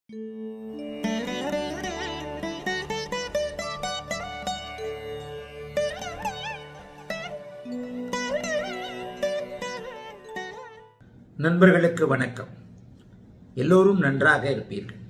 நண்பர்களுக்கு வணக்கம் எல்லோரும் நன்றாக இருப்பீர்கள்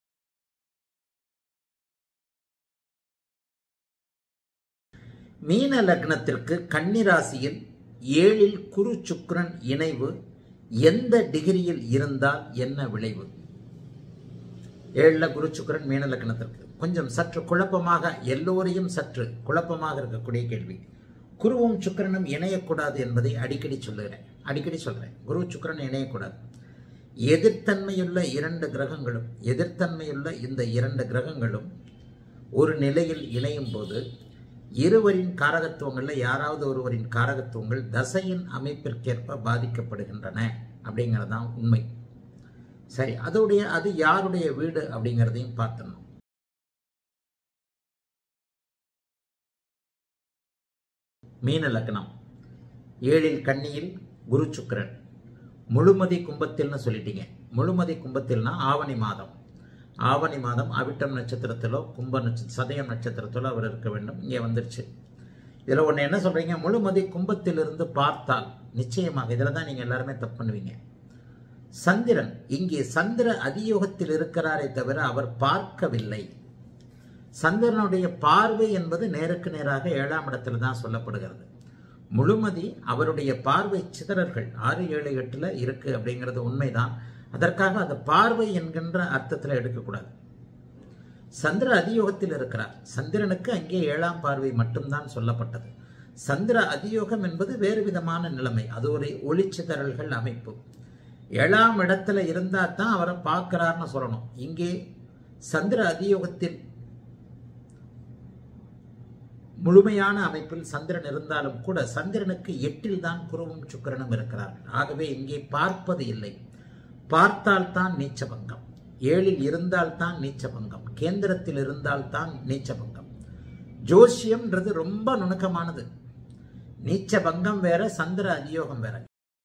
மீன லக்னத்திற்கு கன்னிராசியில் ஏழில் குரு சுக்கிரன் இணைவு எந்த டிகிரியில் இருந்தால் என்ன விளைவு ஏழுல குரு சுக்கிரன் மீன லக்னத்திற்கு கொஞ்சம் சற்று குழப்பமாக எல்லோரையும் சற்று குழப்பமாக இருக்கக்கூடிய கேள்வி குருவும் சுக்கிரனும் இணையக்கூடாது என்பதை அடிக்கடி சொல்லுகிறேன் அடிக்கடி சொல்றேன் குரு சுக்கிரன் இணையக்கூடாது எதிர்த்தன்மையுள்ள இரண்டு கிரகங்களும் எதிர்த்தன்மையுள்ள இந்த இரண்டு கிரகங்களும் ஒரு நிலையில் இணையும் போது இருவரின் காரகத்துவங்களில் யாராவது ஒருவரின் காரகத்துவங்கள் தசையின் அமைப்பிற்கேற்ப பாதிக்கப்படுகின்றன அப்படிங்கிறது தான் உண்மை சரி அதோடைய அது யாருடைய வீடு அப்படிங்கிறதையும் பார்த்தணும் மீன லக்னம் ஏழில் கன்னியில் குரு சுக்கிரன் முழுமதி கும்பத்தில்னு சொல்லிட்டீங்க முழுமதி கும்பத்தில்னா ஆவணி மாதம் ஆவணி மாதம் அவிட்டம் நட்சத்திரத்திலோ கும்ப நட்ச சதயம் நட்சத்திரத்திலோ அவர் இருக்க வேண்டும் இங்கே வந்துருச்சு இதில் ஒன்று என்ன சொல்கிறீங்க முழுமதி கும்பத்திலிருந்து பார்த்தால் நிச்சயமாக இதில் தான் நீங்கள் எல்லாருமே தப்பு பண்ணுவீங்க சந்திரன் இங்கே சந்திர அதியோகத்தில் இருக்கிறாரே தவிர அவர் பார்க்கவில்லை சந்திரனுடைய பார்வை என்பது நேருக்கு நேராக ஏழாம் இடத்துல தான் சொல்லப்படுகிறது முழுமதி அவருடைய பார்வை சிதறர்கள் ஆறு ஏழு எட்டுல இருக்கு அப்படிங்கிறது உண்மைதான் அதற்காக அந்த பார்வை என்கின்ற அர்த்தத்தில் எடுக்கக்கூடாது சந்திர அதியோகத்தில் இருக்கிறார் சந்திரனுக்கு அங்கே ஏழாம் பார்வை மட்டும்தான் சொல்லப்பட்டது சந்திர அதியோகம் என்பது வேறு விதமான நிலைமை அது ஒரு ஒளிச்சிதறல்கள் அமைப்பு ஏழாம் இடத்துல இருந்தா தான் அவரை பார்க்கிறார்னு சொல்லணும் இங்கே சந்திர அதியோகத்தில் முழுமையான அமைப்பில் சந்திரன் இருந்தாலும் கூட சந்திரனுக்கு எட்டில் தான் குருவும் சுக்கிரனும் இருக்கிறார்கள் ஆகவே இங்கே பார்ப்பது இல்லை பார்த்தால்தான் நீச்சபங்கம் ஏழில் இருந்தால்தான் நீச்சபங்கம் கேந்திரத்தில் இருந்தால்தான் நீச்சபங்கம் ஜோசியம்ன்றது ரொம்ப நுணுக்கமானது நீச்சபங்கம் வேற சந்திர அதியோகம் வேற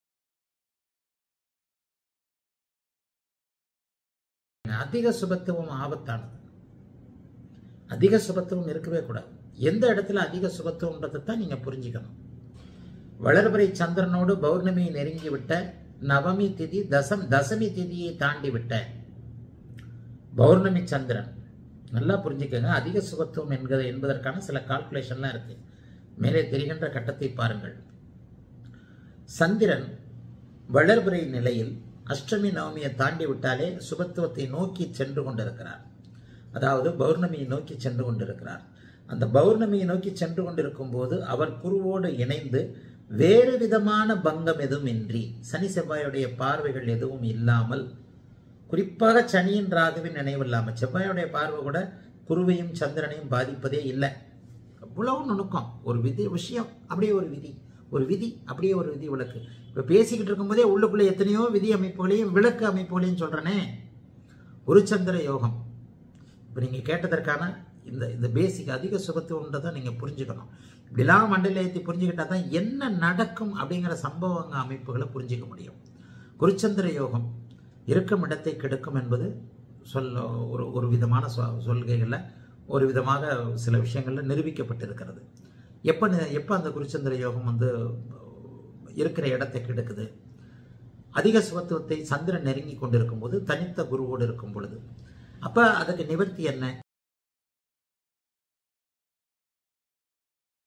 அதிக சுபத்துவம் ஆபத்தானது அதிக சுபத்துவம் இருக்கவே கூடாது எந்த இடத்துல அதிக சுபத்துவன்றதை தான் நீங்க புரிஞ்சுக்கணும் வளர்பிறை சந்திரனோடு பௌர்ணமி நெருங்கி விட்ட நவமி திதி தசம் தசமி திதியை தாண்டி விட்ட பௌர்ணமி சந்திரன் நல்லா புரிஞ்சுக்கங்க அதிக சுபத்துவம் என்கிறது என்பதற்கான சில கால்குலேஷன்லாம் இருக்கு மேலே தெரிகின்ற கட்டத்தை பாருங்கள் சந்திரன் வளர்பிறை நிலையில் அஷ்டமி நவமியை தாண்டி விட்டாலே சுபத்துவத்தை நோக்கி சென்று கொண்டிருக்கிறார் அதாவது பௌர்ணமியை நோக்கி சென்று கொண்டிருக்கிறார் அந்த பௌர்ணமியை நோக்கி சென்று கொண்டிருக்கும் போது அவர் குருவோடு இணைந்து வேறு விதமான பங்கம் எதுவும் இன்றி சனி செவ்வாயுடைய பார்வைகள் எதுவும் இல்லாமல் குறிப்பாக சனியின் ராகுவின் நினைவு இல்லாமல் செவ்வாயுடைய பார்வை கூட குருவையும் சந்திரனையும் பாதிப்பதே இல்லை அவ்வளவு நுணுக்கம் ஒரு விதி விஷயம் அப்படியே ஒரு விதி ஒரு விதி அப்படியே ஒரு விதி விளக்கு இப்போ பேசிக்கிட்டு இருக்கும்போதே உள்ளுக்குள்ளே எத்தனையோ விதி அமைப்புகளையும் விளக்கு அமைப்புகளையும் சொல்கிறேனே ஒரு சந்திர யோகம் இப்போ நீங்கள் கேட்டதற்கான இந்த இந்த பேசிக் அதிக சுகத்துவன்றதை நீங்கள் புரிஞ்சுக்கணும் இப்படிலாம் மண்டலயத்தை புரிஞ்சுக்கிட்டா தான் என்ன நடக்கும் அப்படிங்கிற சம்பவங்க அமைப்புகளை புரிஞ்சிக்க முடியும் குருச்சந்திர யோகம் இருக்கும் இடத்தை கெடுக்கும் என்பது சொல்ல ஒரு ஒரு விதமான சொல்கைகளில் ஒரு விதமாக சில விஷயங்களில் நிரூபிக்கப்பட்டிருக்கிறது எப்போ எப்போ அந்த குருச்சந்திர யோகம் வந்து இருக்கிற இடத்தை கெடுக்குது அதிக சுகத்துவத்தை சந்திரன் நெருங்கி கொண்டிருக்கும் போது தனித்த குருவோடு இருக்கும் பொழுது அப்போ அதுக்கு நிவர்த்தி என்ன